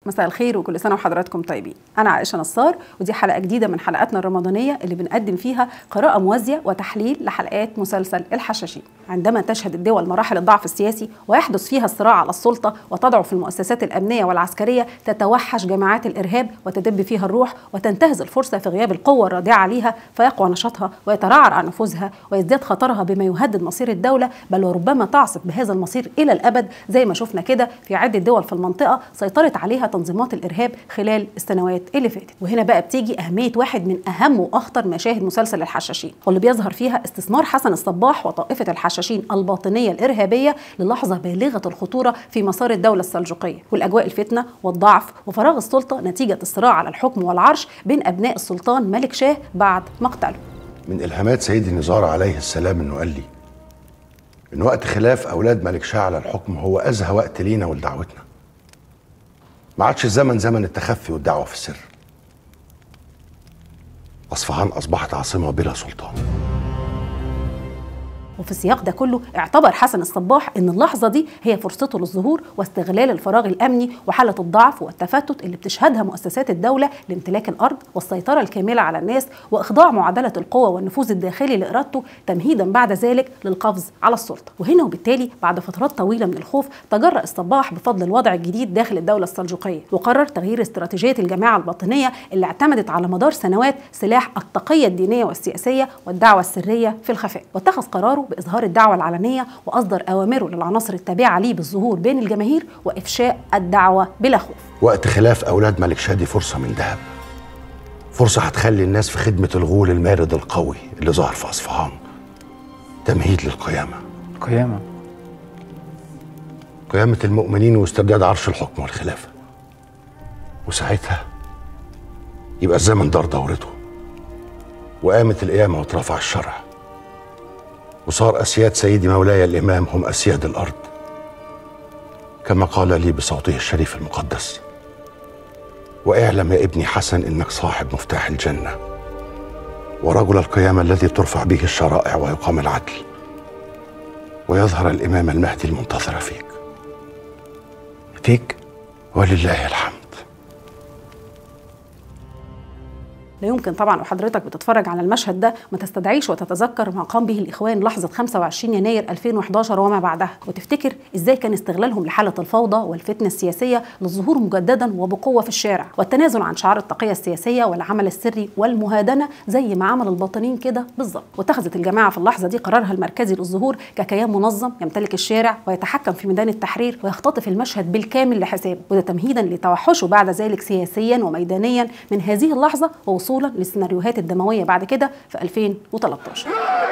مساء الخير وكل سنه وحضراتكم طيبين انا عائشه نصار ودي حلقه جديده من حلقاتنا الرمضانيه اللي بنقدم فيها قراءه موازيه وتحليل لحلقات مسلسل الحشاشين عندما تشهد الدول مراحل الضعف السياسي ويحدث فيها الصراع على السلطه وتضعف المؤسسات الامنيه والعسكريه تتوحش جماعات الارهاب وتدب فيها الروح وتنتهز الفرصه في غياب القوه الرادعه ليها فيقوى نشاطها ويترعرع عن نفوذها ويزداد خطرها بما يهدد مصير الدوله بل وربما تعصف بهذا المصير الى الابد زي ما شفنا كده في عده دول في المنطقه سيطرت عليها تنظيمات الارهاب خلال السنوات اللي فاتت وهنا بقى بتيجي اهميه واحد من اهم واخطر مشاهد مسلسل الحشاشين واللي بيظهر فيها استثمار حسن الصباح وطائفه الحشاشين الباطنيه الارهابيه للحظه بالغه الخطوره في مسار الدوله السلجوقيه والاجواء الفتنه والضعف وفراغ السلطه نتيجه الصراع على الحكم والعرش بين ابناء السلطان ملك شاه بعد مقتله من الهامات سيدي نزار عليه السلام انه قال لي ان وقت خلاف اولاد ملك شاه على الحكم هو ازهى وقت لينا ولدعوتنا ما عادش الزمن زمن التخفي والدعوه في السر اصفهان اصبحت عاصمه بلا سلطان وفي السياق ده كله اعتبر حسن الصباح ان اللحظه دي هي فرصته للظهور واستغلال الفراغ الامني وحاله الضعف والتفتت اللي بتشهدها مؤسسات الدوله لامتلاك الارض والسيطره الكامله على الناس واخضاع معادله القوه والنفوذ الداخلي لارادته تمهيدا بعد ذلك للقفز على السلطه وهنا وبالتالي بعد فترات طويله من الخوف تجرأ الصباح بفضل الوضع الجديد داخل الدوله السلجوقيه وقرر تغيير استراتيجيه الجماعه الباطنيه اللي اعتمدت على مدار سنوات سلاح التقيه الدينيه والسياسيه والدعوه السريه في الخفاء واتخذ قراره بإظهار الدعوة العلنية وأصدر أوامره للعناصر التابعة ليه بالظهور بين الجماهير وإفشاء الدعوة بلا خوف وقت خلاف اولاد ملك شاه دي فرصه من ذهب فرصه هتخلي الناس في خدمه الغول المارد القوي اللي ظهر في اصفهان تمهيد للقيامه قيامة قيامه المؤمنين واسترداد عرش الحكم والخلافه وساعتها يبقى الزمن دار دورته وقامت القيامه واترفع الشرع وصار أسياد سيدي مولاي الإمام هم أسياد الأرض كما قال لي بصوته الشريف المقدس واعلم يا ابني حسن إنك صاحب مفتاح الجنة ورجل القيامة الذي ترفع به الشرائع ويقام العدل ويظهر الإمام المهدي المنتظر فيك فيك ولله الحمد لا يمكن طبعا وحضرتك بتتفرج على المشهد ده ما تستدعيش وتتذكر ما قام به الاخوان لحظه 25 يناير 2011 وما بعدها وتفتكر ازاي كان استغلالهم لحاله الفوضى والفتنه السياسيه للظهور مجددا وبقوه في الشارع والتنازل عن شعار التقيه السياسيه والعمل السري والمهادنه زي ما عمل الباطنين كده بالظبط واتخذت الجماعه في اللحظه دي قرارها المركزي للظهور ككيان منظم يمتلك الشارع ويتحكم في ميدان التحرير ويختطف المشهد بالكامل لحسابه وده تمهيدا لتوحشه بعد ذلك سياسيا وميدانيا من هذه اللحظه ووصولا للسيناريوهات الدمويه بعد كده في 2013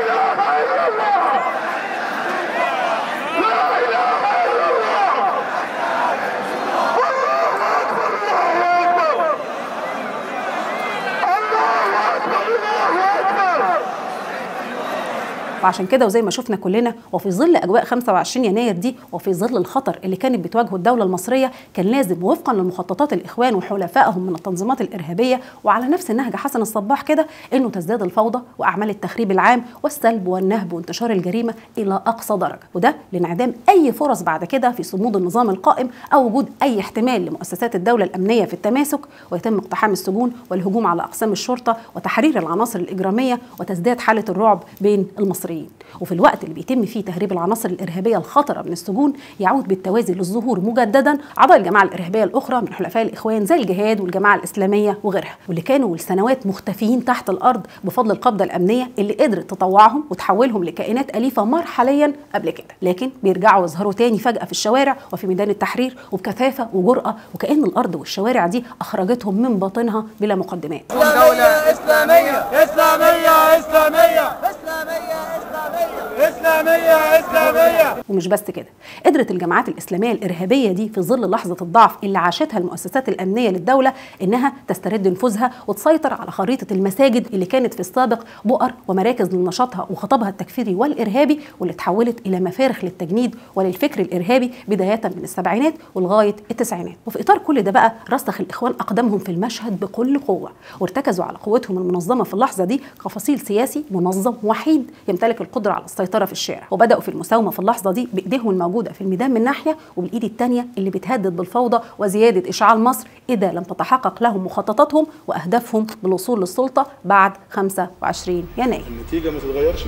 وعشان كده وزي ما شفنا كلنا وفي ظل اجواء 25 يناير دي وفي ظل الخطر اللي كانت بتواجهه الدوله المصريه كان لازم وفقا لمخططات الاخوان وحلفائهم من التنظيمات الارهابيه وعلى نفس نهج حسن الصباح كده انه تزداد الفوضى واعمال التخريب العام والسلب والنهب وانتشار الجريمه الى اقصى درجه وده لانعدام اي فرص بعد كده في صمود النظام القائم او وجود اي احتمال لمؤسسات الدوله الامنيه في التماسك ويتم اقتحام السجون والهجوم على اقسام الشرطه وتحرير العناصر الاجراميه وتزداد حاله الرعب بين المصريين وفي الوقت اللي بيتم فيه تهريب العناصر الارهابيه الخطره من السجون يعود بالتوازي للظهور مجددا اعضاء الجماعه الارهابيه الاخرى من حلفاء الاخوان زي الجهاد والجماعه الاسلاميه وغيرها واللي كانوا لسنوات مختفيين تحت الارض بفضل القبضه الامنيه اللي قدرت تطوعهم وتحولهم لكائنات اليفه مرحليا قبل كده لكن بيرجعوا يظهروا تاني فجاه في الشوارع وفي ميدان التحرير وبكثافه وجراه وكان الارض والشوارع دي اخرجتهم من باطنها بلا مقدمات دولة إسلامية إسلامية إسلامية إسلامية إسلامية إسلامية ومش بس كده قدرت الجماعات الإسلامية الإرهابية دي في ظل لحظة الضعف اللي عاشتها المؤسسات الأمنية للدولة إنها تسترد نفوذها وتسيطر على خريطة المساجد اللي كانت في السابق بؤر ومراكز لنشاطها وخطابها التكفيري والإرهابي واللي تحولت إلى مفارخ للتجنيد وللفكر الإرهابي بداية من السبعينات ولغاية التسعينات وفي إطار كل ده بقى رسخ الإخوان أقدامهم في المشهد بكل قوة وارتكزوا على قوتهم المنظمة في اللحظة دي كفصيل سياسي منظم وحيد يمتلك القدرة على السيطرة في في الشارع وبداوا في المساومه في اللحظه دي بايديهم الموجوده في الميدان من ناحيه وبالايد الثانيه اللي بتهدد بالفوضى وزياده اشعال مصر اذا لم تتحقق لهم مخططاتهم واهدافهم بالوصول للسلطه بعد 25 يناير النتيجة ما تتغيرش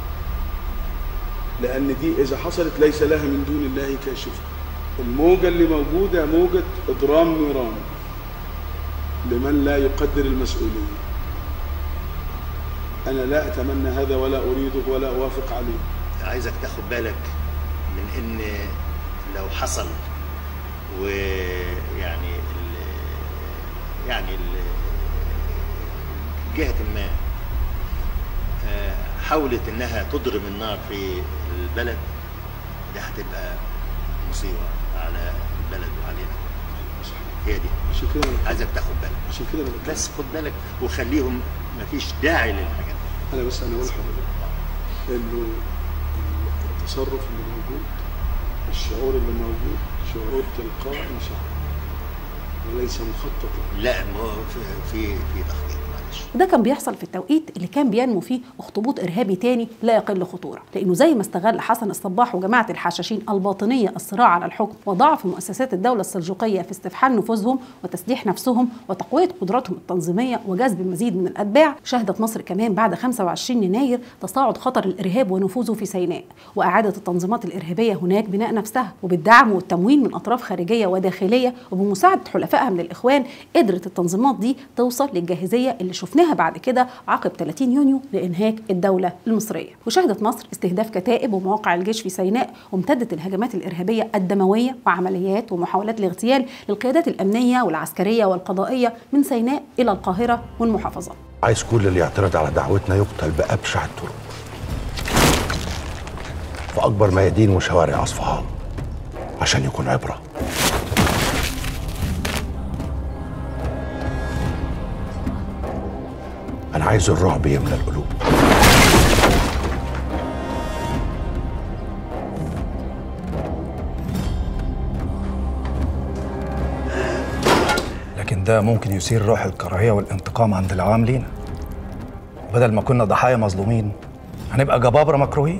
لأن دي إذا حصلت ليس لها من دون الله كاشفة الموجة اللي موجودة موجة إضرام نيران لمن لا يقدر المسؤولية أنا لا أتمنى هذا ولا أريده ولا أوافق عليه عايزك تاخد بالك من ان لو حصل ويعني ال يعني ال جهة ما آه، حاولت انها تضرب النار في البلد دي هتبقى مصيبة على البلد وعلينا هي دي عشان كده أنا عايزك تاخد بالك عشان كده أنا بتكلم. بس خد بالك وخليهم مفيش داعي للحاجات دي. أنا بس أنا أقول لحضرتك إنه التصرف اللي موجود الشعور اللي موجود شعور تلقائي شعب وليس مخطط له. لا ما هو في في في تخطيط معلش وده كان بيحصل في التوقيت اللي كان بينمو فيه اخطبوط ارهابي تاني لا يقل خطوره لانه زي ما استغل حسن الصباح وجماعه الحشاشين الباطنيه الصراع على الحكم وضعف مؤسسات الدوله السلجوقيه في استفحال نفوذهم وتسليح نفسهم وتقويه قدراتهم التنظيميه وجذب المزيد من الاتباع شهدت مصر كمان بعد 25 يناير تصاعد خطر الارهاب ونفوذه في سيناء واعاده التنظيمات الارهابيه هناك بناء نفسها وبالدعم والتموين من اطراف خارجيه وداخليه وبمساعده حلفائها من الاخوان قدرت التنظيمات دي توصل للجاهزيه اللي شفناها بعد كده عقب 30 يونيو لانهاك الدوله المصريه وشهدت مصر استهداف كتائب ومواقع الجيش في سيناء وامتدت الهجمات الارهابيه الدمويه وعمليات ومحاولات الاغتيال للقيادات الامنيه والعسكريه والقضائيه من سيناء الى القاهره والمحافظات عايز كل اللي يعترض على دعوتنا يقتل بأبشع الطرق في أكبر ميادين وشوارع أصفهان عشان يكون عبرة أنا عايز الرعب يملى القلوب لكن ده ممكن يثير روح الكراهية والانتقام عند العوام لينا بدل ما كنا ضحايا مظلومين هنبقى جبابرة مكروهين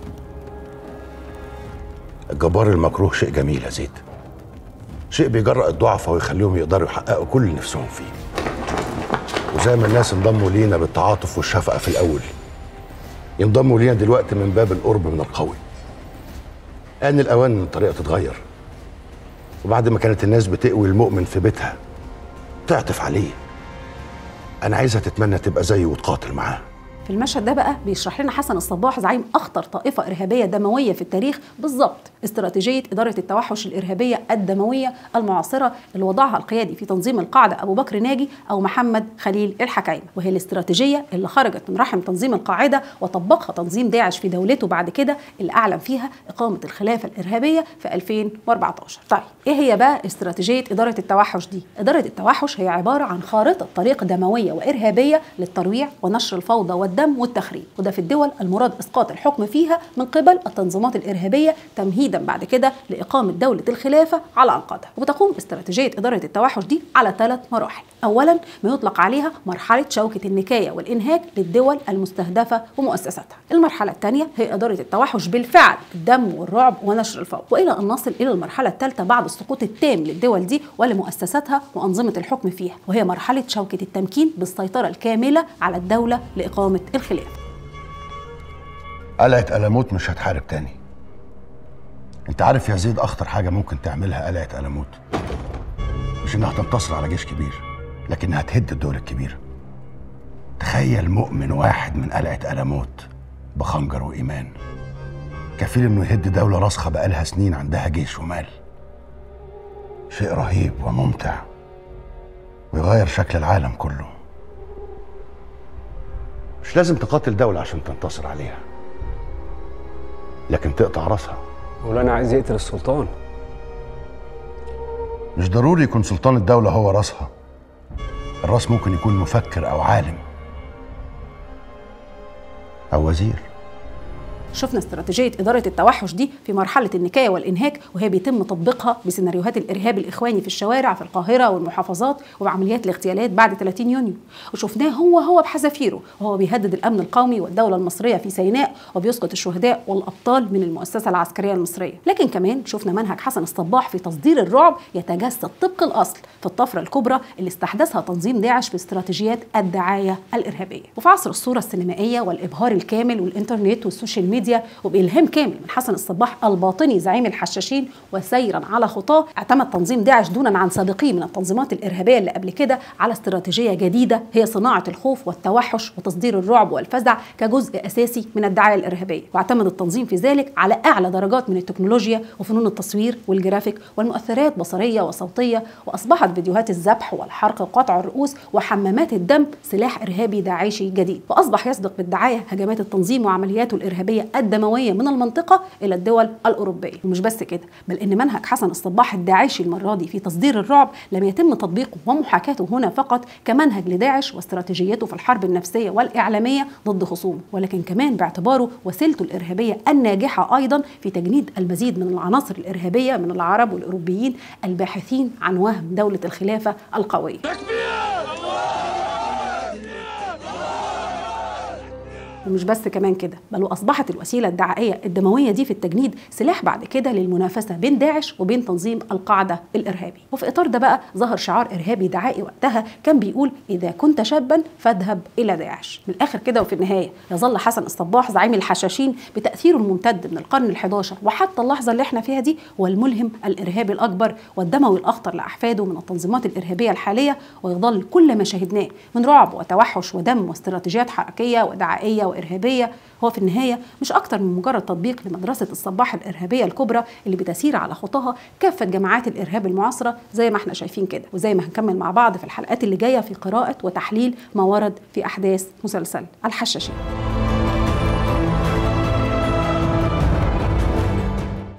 الجبار المكروه شيء جميل يا زيد شيء بيجرأ الضعفاء ويخليهم يقدروا يحققوا كل اللي نفسهم فيه وزي ما الناس انضموا لينا بالتعاطف والشفقة في الأول ينضموا لينا دلوقتي من باب القرب من القوي آن الأوان إن الطريقة تتغير وبعد ما كانت الناس بتقوي المؤمن في بيتها تعطف عليه أنا عايزها تتمنى تبقى زيه وتقاتل معاه في المشهد ده بقى بيشرح لنا حسن الصباح زعيم اخطر طائفه ارهابيه دمويه في التاريخ بالظبط استراتيجيه اداره التوحش الارهابيه الدمويه المعاصره اللي وضعها القيادي في تنظيم القاعده ابو بكر ناجي او محمد خليل الحكايم وهي الاستراتيجيه اللي خرجت من رحم تنظيم القاعده وطبقها تنظيم داعش في دولته بعد كده اللي اعلن فيها اقامه الخلافه الارهابيه في 2014 طيب ايه هي بقى استراتيجيه اداره التوحش دي اداره التوحش هي عباره عن خارطه طريق دمويه وارهابيه للترويع ونشر الفوضى والدم والتخريب وده في الدول المراد اسقاط الحكم فيها من قبل التنظيمات الارهابيه تمهيدا بعد كده لاقامه دوله الخلافه على انقاضها وبتقوم استراتيجيه اداره التوحش دي على ثلاث مراحل اولا ما يطلق عليها مرحله شوكه النكايه والانهاك للدول المستهدفه ومؤسساتها المرحله الثانيه هي اداره التوحش بالفعل الدم والرعب ونشر الفوضى والى ان نصل الى المرحله الثالثه بعد السقوط التام للدول دي ولمؤسساتها وانظمه الحكم فيها وهي مرحله شوكه التمكين بالسيطره الكامله على الدوله لاقامه الخلافه قلعة قلموت مش هتحارب تاني انت عارف يا زيد اخطر حاجة ممكن تعملها قلعة قلموت مش انها تنتصر على جيش كبير لكنها تهد الدول الكبيرة تخيل مؤمن واحد من قلعة قلموت بخنجر وإيمان كفيل انه يهد دولة راسخة بقالها سنين عندها جيش ومال شيء رهيب وممتع ويغير شكل العالم كله مش لازم تقاتل دولة عشان تنتصر عليها لكن تقطع راسها مولانا عايز يقتل السلطان مش ضروري يكون سلطان الدولة هو راسها الراس ممكن يكون مفكر أو عالم أو وزير شفنا استراتيجيه اداره التوحش دي في مرحله النكايه والانهاك وهي بيتم تطبيقها بسيناريوهات الارهاب الاخواني في الشوارع في القاهره والمحافظات وبعمليات الاغتيالات بعد 30 يونيو وشفناه هو هو بحذافيره وهو بيهدد الامن القومي والدوله المصريه في سيناء وبيسقط الشهداء والابطال من المؤسسه العسكريه المصريه لكن كمان شفنا منهج حسن الصباح في تصدير الرعب يتجسد طبق الاصل في الطفره الكبرى اللي استحدثها تنظيم داعش في استراتيجيات الدعايه الارهابيه وفي عصر الصوره السينمائيه والابهار الكامل والانترنت والسوشيال ميديا وبالهام كامل من حسن الصباح الباطني زعيم الحشاشين وسيرا على خطاه اعتمد تنظيم داعش دونا عن سابقيه من التنظيمات الارهابيه اللي قبل كده على استراتيجيه جديده هي صناعه الخوف والتوحش وتصدير الرعب والفزع كجزء اساسي من الدعايه الارهابيه واعتمد التنظيم في ذلك على اعلى درجات من التكنولوجيا وفنون التصوير والجرافيك والمؤثرات بصريه وصوتيه واصبحت فيديوهات الذبح والحرق وقطع الرؤوس وحمامات الدم سلاح ارهابي داعشي جديد واصبح يسبق بالدعايه هجمات التنظيم وعملياته الارهابيه الدمويه من المنطقه الى الدول الاوروبيه ومش بس كده بل ان منهج حسن الصباح الداعشي المره دي في تصدير الرعب لم يتم تطبيقه ومحاكاته هنا فقط كمنهج لداعش واستراتيجيته في الحرب النفسيه والاعلاميه ضد خصومه ولكن كمان باعتباره وسيلته الارهابيه الناجحه ايضا في تجنيد المزيد من العناصر الارهابيه من العرب والاوروبيين الباحثين عن وهم دوله الخلافه القويه ومش بس كمان كده بل واصبحت الوسيله الدعائيه الدمويه دي في التجنيد سلاح بعد كده للمنافسه بين داعش وبين تنظيم القاعده الارهابي وفي اطار ده بقى ظهر شعار ارهابي دعائي وقتها كان بيقول اذا كنت شابا فاذهب الى داعش من الاخر كده وفي النهايه يظل حسن الصباح زعيم الحشاشين بتاثيره الممتد من القرن ال11 وحتى اللحظه اللي احنا فيها دي هو الملهم الارهابي الاكبر والدموي الاخطر لاحفاده من التنظيمات الارهابيه الحاليه ويظل كل ما شاهدناه من رعب وتوحش ودم واستراتيجيات حركيه ودعائيه وارهابيه هو في النهايه مش اكتر من مجرد تطبيق لمدرسه الصباح الارهابيه الكبرى اللي بتسير على خطاها كافه جماعات الارهاب المعاصره زي ما احنا شايفين كده وزي ما هنكمل مع بعض في الحلقات اللي جايه في قراءه وتحليل ما ورد في احداث مسلسل الحشاشين